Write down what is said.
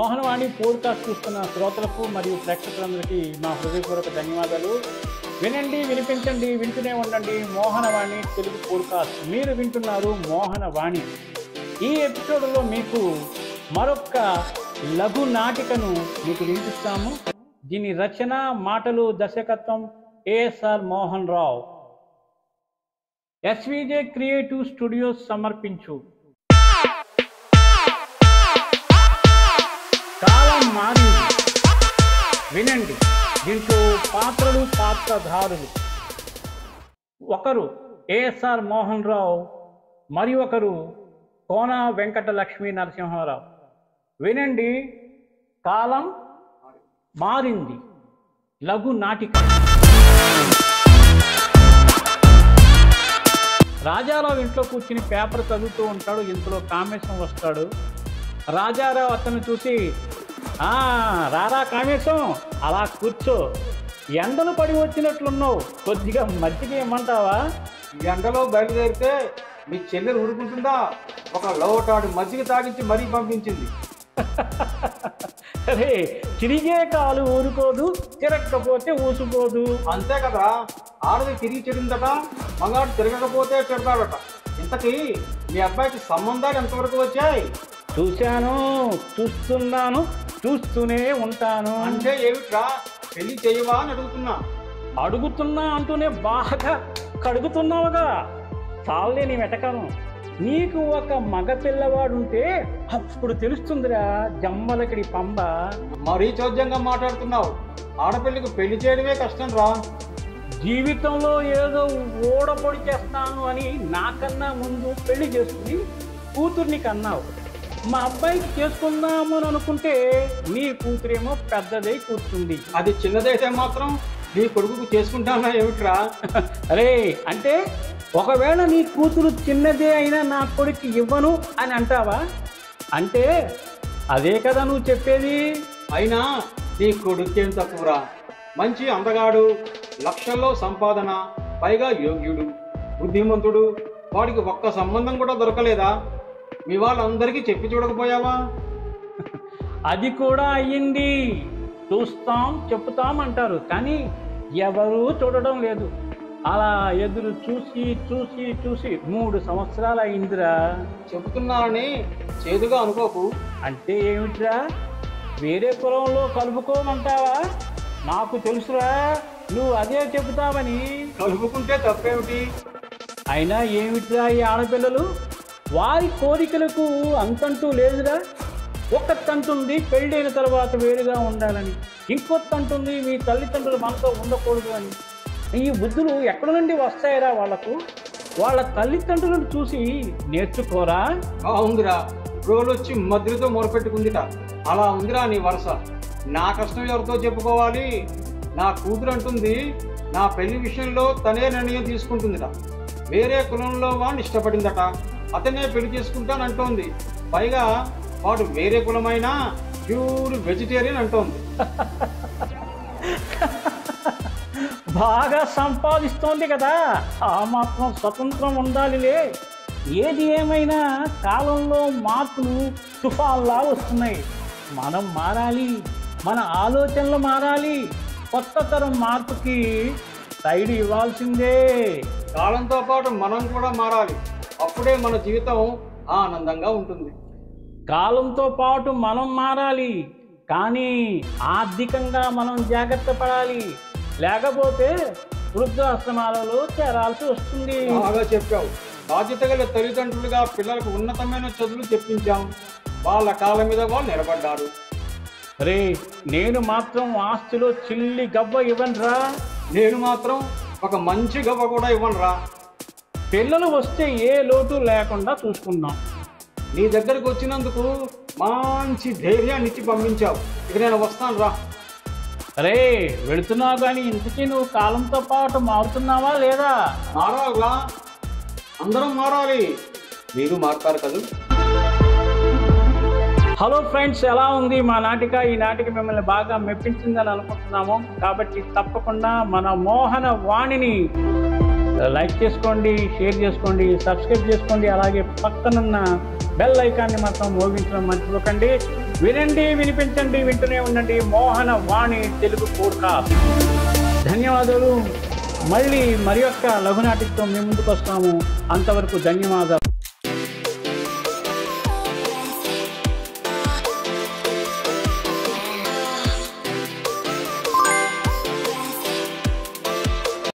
Mohanavani podcast చూస్తున్న శ్రోతలకు మరియు ప్రేక్షకులందరికీ మా హృదయపూర్వక ధన్యవాదాలు వినండి వినిపించండి వింటూనే ఉండండి మోహనవాణి తెలుగు పోడ్కాస్ట్ మీరు వింటున్నారు మోహనవాణి ఈ ఎపిసోడ్లో మీకు మరొక లఘు నాటికను మీకు వినిపిస్తాము దీని రచన మాటలు దర్శకత్వం ASR Mohan Rao SVJ creative studios సమర్పించు కాలం మారింది వినండి దీంట్లో పాత్రలు పాత్రధారులు ఒకరు ఏఎస్ఆర్ మోహన్ రావు మరి ఒకరు కోన వెంకట లక్ష్మీ నరసింహారావు వినండి కాలం మారింది లఘు నాటిక రాజారావు ఇంట్లో కూర్చుని పేపర్ చదువుతూ ఉంటాడు ఇంతలో కామేశం వస్తాడు రాజారావు అతను చూసి "ఆ, రారా కామేశం అలా కూర్చో ఎండలు పడి వచ్చినట్లున్నావు కొద్దిగా మజ్జిగ ఇమ్మంటావా ఈ ఎండలో బయలుదేరితే మీ చెల్లెలు ఊరుకుంటుందా ఒక లోటాడు మజ్జిగ తాగించి మరీ పంపించింది అరే తిరిగే కాలు ఊరుకోదు తిరగకపోతే ఊసుకోదు అంతే కదా ఆడది తిరిగి చెడిందట మగాడు తిరగకపోతే చెడతాడట ఇంతకీ మీ అబ్బాయికి సంబంధాలు ఎంతవరకు వచ్చాయి చూశాను చూస్తున్నాను చూస్తూనే ఉంటాను అంటే ఏమిట్రా పెళ్లి చేయవా అని అడుగుతున్నా అడుగుతున్నా అంటూనే బాగా కడుగుతున్నావుగా చాలే నీ వెటకను నీకు ఒక మగ పిల్లవాడుంటే అప్పుడు తెలుస్తుందిరా జమ్మలకిడి పంబ మరీ చౌద్యంగా మాట్లాడుతున్నావు ఆడపిల్లికి పెళ్లి చేయడమే కష్టం రా జీవితంలో ఏదో ఓడపొడి చేస్తాను అని నాకన్నా ముందు పెళ్లి చేసుకుని కూతుర్ని కన్నావు మా అబ్బాయికి చేసుకుందాము అని అనుకుంటే నీ కూతురేమో పెద్దదై కూర్చుంది అది చిన్నదైతే మాత్రం నీ కొడుకుకు చేసుకుంటానా ఏమిట్రా అరే అంటే ఒకవేళ నీ కూతురు చిన్నదే అయినా నా కొడుకు ఇవ్వను అని అంటావా అంటే అదే కదా నువ్వు చెప్పేది అయినా నీ కొడుకేం తక్కువరా మంచి అందగాడు లక్షల్లో సంపాదన పైగా యోగ్యుడు బుద్ధిమంతుడు వాడికి ఒక్క సంబంధం కూడా దొరకలేదా మీ వాళ్ళందరికీ చెప్పి చూడకపోయావా అది కూడా అయ్యింది చూస్తాం చెప్తాం అంటారు కానీ ఎవరూ చూడడం లేదు అలా ఎదురు చూసి చూసి చూసి మూడు సంవత్సరాలు అయిందిరా చెబుతున్నానని చేదుగా అనుకోకు అంటే ఏమిట్రా వేరే కులంలో కలుపుకోమంటావా నాకు తెలుసురా నువ్వు అదే చెబుతావని కలుపుకుంటే తప్పేమిటి అయినా ఏమిట్రా ఈ ఆడపిల్లలు వారి కోరికలకు అంతంటూ లేదురా ఒక తంటుంది పెళ్ళైన తర్వాత వేరుగా ఉండాలని ఇంకో తంటుంది మీ తల్లిదండ్రులు మనతో ఉండకూడదు అని ఈ బుద్ధులు ఎక్కడి నుండి వస్తాయరా వాళ్లకు వాళ్ళ తల్లిదండ్రులను చూసి నేర్చుకోరా బాగుందిరా రోజొచ్చి మధ్యతో మొరపెట్టుకుందిట అలా ఉందిరా నీ వరుస నా కష్టం ఎవరితో చెప్పుకోవాలి నా కూతురు అంటుంది నా పెళ్లి విషయంలో తనే నిర్ణయం తీసుకుంటుందిట వేరే కులంలో వాడిని ఇష్టపడిందట అతనే పెళ్లి చేసుకుంటానంటోంది పైగా వాడు వేరే కులమైనా ప్యూర్ వెజిటేరియన్ అంటోంది బాగా సంపాదిస్తోంది కదా ఆ మాత్రం స్వతంత్రం ఉండాలిలే ఏది ఏమైనా కాలంలో మార్పులు తుఫాన్లా వస్తున్నాయి మనం మారాలి మన ఆలోచనలు మారాలి కొత్త తరం మార్పుకి సైడ్ ఇవ్వాల్సిందే కాలంతో పాటు మనం కూడా మారాలి అప్పుడే మన జీవితం ఆనందంగా ఉంటుంది కాలంతో పాటు మనం మారాలి కానీ ఆర్థికంగా మనం జాగ్రత్త పడాలి లేకపోతే వృద్ధాశ్రమాలలో చేరాల్సి వస్తుంది బాగా చెప్పావు బాధ్యత గల తల్లిదండ్రులుగా పిల్లలకు ఉన్నతమైన చదువులు చెప్పించాం వాళ్ళ కాళ్ళ మీద వాళ్ళు నిలబడ్డారు రే నేను మాత్రం ఆస్తిలో చిల్లి గవ్వ ఇవ్వనురా నేను మాత్రం ఒక మంచి గవ్వ కూడా ఇవ్వనురా పిల్లలు వస్తే ఏ లోటు లేకుండా చూసుకుందాం నీ దగ్గరకు వచ్చినందుకు మంచి ధైర్యాన్ని ఇచ్చి పంపించావు ఇక నేను వస్తాను రా రే వెళుతున్నావు కానీ ఇంతకీ నువ్వు కాలంతో పాటు మారుతున్నావా లేదా మారాలిరా అందరం మారాలి మీరు మారుతారు కదా హలో ఫ్రెండ్స్ ఎలా ఉంది మా నాటిక ఈ నాటిక మిమ్మల్ని బాగా మెప్పించిందని అనుకుంటున్నాము కాబట్టి తప్పకుండా మన మోహన వాణిని లైక్ చేసుకోండి షేర్ చేసుకోండి సబ్స్క్రైబ్ చేసుకోండి అలాగే పక్కనున్న బెల్ ఐకాన్ని మాత్రం మోగించడం మర్చిపోకండి వినండి వినిపించండి వింటూనే ఉండండి మోహన వాణి తెలుగు పోడ్కాస్ట్ ధన్యవాదాలు మళ్ళీ మరి యొక్క లఘునాటితో మీ ముందుకు వస్తాము అంతవరకు ధన్యవాదాలు